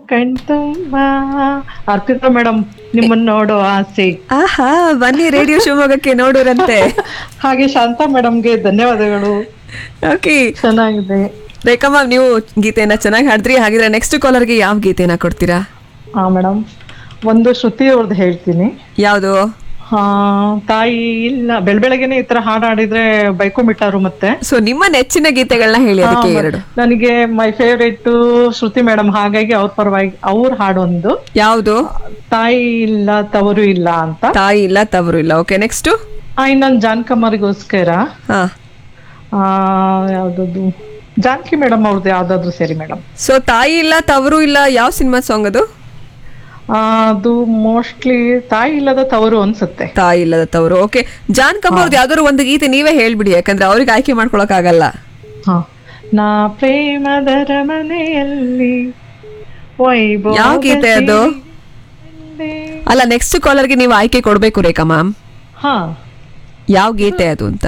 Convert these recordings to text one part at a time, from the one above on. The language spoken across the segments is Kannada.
ಕಣ್ತುಂಬ ಅರ್ಪಿತಾ ಮೇಡಮ್ ನಿಮ್ಮನ್ನ ನೋಡೋ ಆಸೆ ಆಹಾ ಬನ್ನಿ ರೇಡಿಯೋ ಶಿವಮೊಗ್ಗಕ್ಕೆ ನೋಡೋರಂತೆ ಹಾಗೆ ಶಾಂತಾ ಮೇಡಮ್ಗೆ ಧನ್ಯವಾದಗಳು ಓಕೆ ಚೆನ್ನಾಗಿದೆ ರೇಖಾ ಮ್ಯಾಮ್ ನೀವು ಗೀತೆಯನ್ನ ಚೆನ್ನಾಗಿ ಹಾಡಿದ್ರಿ ಹಾಗಿದ್ರೆ ನೆಕ್ಸ್ಟ್ ಕಾಲರ್ಗೆ ಯಾವ ಗೀತೆಯನ್ನ ಕೊಡ್ತೀರಾ ಹಾ ಮೇಡಮ್ ಒಂದು ಶ್ರುತಿ ಅವ್ರದ್ದು ಹೇಳ್ತೀನಿ ಯಾವುದು ಹಾ ತಾಯಿ ಇಲ್ಲ ಬೆಳಬೆಳಗ್ಗೆನೆ ಈ ತರ ಹಾಡು ಹಾಡಿದ್ರೆ ಬೈಕೊಂಬಿಟ್ಟಾರು ಮತ್ತೆ ಸೊ ನಿಮ್ಮ ನೆಚ್ಚಿನ ಗೀತೆಗಳನ್ನ ಹೇಳಿ ಹಾ, ಅದಕ್ಕೆ ಮತ್ತೆ ಎರಡು ನನಗೆ ಮೈ ಫೇವ್ರೇಟ್ ಶ್ರುತಿ ಮೇಡಮ್ ಹಾಗಾಗಿ ಅವ್ರ ಪರವಾಗಿ ಅವ್ರ ಹಾಡೊಂದು ಯಾವುದು ತಾಯಿ ಇಲ್ಲ ತವರು ಇಲ್ಲ ಅಂತ ತಾಯಿ ಇಲ್ಲ ತವರು ಇಲ್ಲ ಓಕೆ ನೆಕ್ಸ್ಟ್ ಆ, ಇನ್ನೊಂದು ಜಾನ್ಕಮ್ಮರಿಗೋಸ್ಕರ ಹಾ ಆ ಯಾವ್ದದು ಜಾನಕಿ ಮೇಡಮ್ ಅವ್ರದ್ದು ಯಾವ್ದಾದ್ರು ಸರಿ ಮೇಡಮ್ ಸೊ ತಾಯಿ ಇಲ್ಲ ತವರು ಇಲ್ಲ ಯಾವ ಸಿನಿಮಾ ಸಾಂಗ್ ಅದು ಅದು ಮೋಸ್ಟ್ಲಿ ತಾಯಿ ಇಲ್ಲದ ತವರು ಅನ್ಸುತ್ತೆ ತಾಯಿ ಇಲ್ಲದ ತವರು ಓಕೆ ಜಾನ್ ಕಮ್ಮವ್ರದ್ದು ಯಾವ್ದಾದ್ರು ಒಂದು ಗೀತೆ ನೀವೇ ಹೇಳ್ಬಿಡಿ ಯಾಕಂದ್ರೆ ಅವ್ರಿಗೆ ಆಯ್ಕೆ ಮಾಡ್ಕೊಳಕ್ ಆಗಲ್ಲ ಹ ನಾ ಪ್ರೇಮದರ ಮನೆಯಲ್ಲಿ ವೈಭವ ಯಾವ ಗೀತೆ ಅದು ಅಲ್ಲ ನೆಕ್ಸ್ಟ್ ಕಾಲರ್ಗೆ ನೀವು ಆಯ್ಕೆ ಕೊಡ್ಬೇಕು ರೇಖಾ ಮ್ಯಾಮ್ ಹಾ ಯಾವ ಗೀತೆ ಅದು ಅಂತ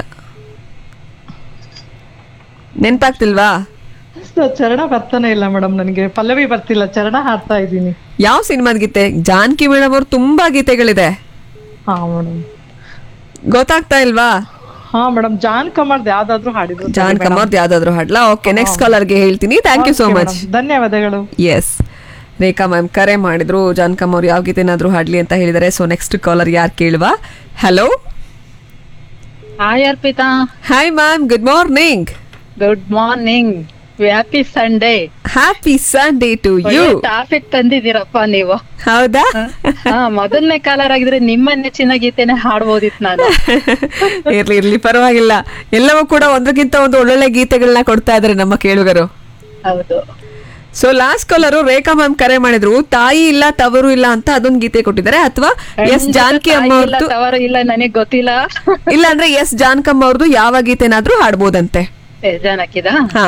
ನೆನ್ಪಾಗ್ತಿಲ್ವಾ ಅಷ್ಟು ಚರಣ ಬರ್ತಾನೆ ಇಲ್ಲ ಮೇಡಮ್ ನನಗೆ ಪಲ್ಲವಿ ಬರ್ತಿಲ್ಲ ಚರಣ ಹಾಡ್ತಾ ಇದ್ದೀನಿ ಯಾವ ಸಿನಿಮಾದ ಗೀತೆ ಜಾನಕಿ ಮೇಡಮ್ ಅವ್ರು ತುಂಬಾ ಗೀತೆಗಳಿದೆ ಹಾ ಮೇಡಮ್ ಗೊತ್ತಾಗ್ತಾ ಇಲ್ವಾ ಹಾ ಮೇಡಮ್ ಜಾನ್ ಕಮರ್ದ್ ಯಾವ್ದಾದ್ರು ಹಾಡಿದ್ರು ಸರಿ ಜಾನ್ madam. ಕಮ್ಮರ್ದು ಯಾವ್ದಾದ್ರು ಹಾಡ್ಲಾ ಓಕೆ ನೆಕ್ಸ್ಟ್ ಕಾಲರ್ಗೆ ಹೇಳ್ತೀನಿ thank you so Okay, much madam. ಧನ್ಯವಾದಗಳು ಎಸ್ ರೇಖಾ ಮ್ಯಾಮ್ ಕರೆ ಮಾಡಿದ್ರು ಜಾನ್ ಕಮ್ ಅವ್ರು ಯಾವ ಗೀತೆನಾದ್ರೂ ಹಾಡ್ಲಿ ಅಂತ ಹೇಳಿದ್ದಾರೆ ಸೊ ನೆಕ್ಸ್ಟ್ ಕಾಲರ್ ಯಾರು ಕೇಳುವ hello hi Arpita hi ma'am good morning good morning happy Sunday happy Sunday to you topic ತಂದಿದ್ದೀರಪ್ಪ ನೀವು ಹೌದಾ ಹಾ ಮೊದಲನೇ ಕಾಲರ್ ಆಗಿದ್ರೆ ನಿಮ್ಮ ನೆಚ್ಚಿನ ಗೀತೆನೆ ಹಾಡ್ಬೋದಿತ್ತು ನಾನು ಇರ್ಲಿ ಇರ್ಲಿ ಪರವಾಗಿಲ್ಲ ಎಲ್ಲವೂ ಕೂಡ ಒಂದಕ್ಕಿಂತ ಒಂದು ಒಳ್ಳೊಳ್ಳೆ ಗೀತೆಗಳನ್ನ ಕೊಡ್ತಾ ಇದಾರೆ ನಮ್ಮ ಕೇಳುಗರು ಹೌದು so last caller Rekha ma'am ಕರೆ ಮಾಡಿದ್ರು ತಾಯಿ ಇಲ್ಲ ತವರು ಇಲ್ಲ ಅಂತ ಅದೊಂದು ಗೀತೆ ಕೊಟ್ಟಿದ್ದಾರೆ ಅಥವಾ ಎಸ್ ಜಾನಕಿ ಅಮ್ಮ ಇಲ್ಲ ಅವ್ರದ್ದು ತವರು ಇಲ್ಲ ನನಗ್ ಗೊತ್ತಿಲ್ಲ ಇಲ್ಲ ಅಂದ್ರೆ ಎಸ್ ಜಾನಕಮ್ಮ ಅವ್ರದ್ದು ಯಾವ ಗೀತೆನಾದ್ರೂ ಹಾಡ್ಬೋದಂತೆ ಏ, ಜಾನಕಿದ ಹಾ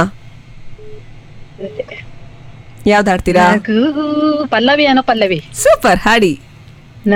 ಯಾವ್ದು ಹಾಡ್ತೀರಾ ನಗು ಪಲ್ಲವಿ ಏನೋ ಪಲ್ಲವಿ ಸೂಪರ್ ಹಾಡಿ